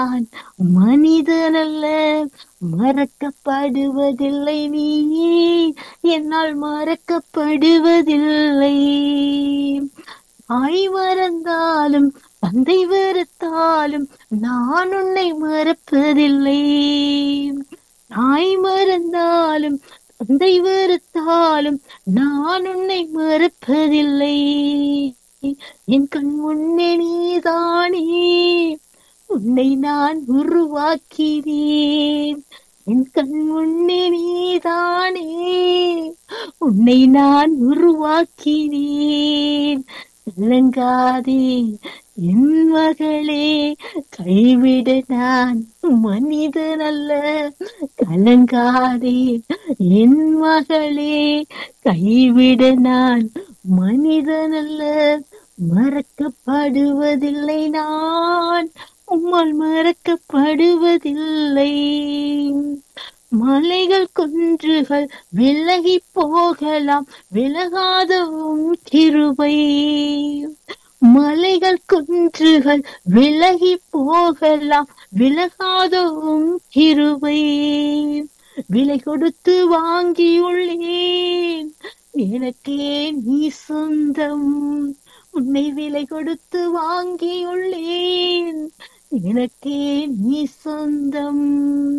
நான் மனிதனல்ல மறக்கப்படுவதில்லை நீயே என்னால் மறக்கப்படுவதில்லை தாய் மறந்தாலும் தந்தை வெறுத்தாலும் நான் உன்னை மறப்பதில்லை தாய் மறந்தாலும் தந்தை வெறுத்தாலும் நான் உன்னை மறப்பதில்லை என் கண் முன்னே நீதானே உன்னை நான் உருவாக்கினேன் என் கண் முன்னே நீதானே உன்னை நான் உருவாக்கினேன் கலங்காதே என் மகளே கைவிட நான் மனிதன் அல்ல கலங்காதே என் மகளே கைவிட நான் மனிதன் அல்ல மறக்கப்படுவதில்லை நான் உம்மால் மறக்கப்படுவதில்லை மலைகள் குன்றுகள் விலகி போகலாம் விலகாத உம் கிருபை மலைகள் குன்றுகள் விலகி போகலாம் விலகாத உம் கிருபை விலை கொடுத்து வாங்கியுள்ளேன் எனக்கே நீ சொந்தம் உன்னை விலை கொடுத்து வாங்கியுள்ளேன் எனக்கே நீ சொந்தம்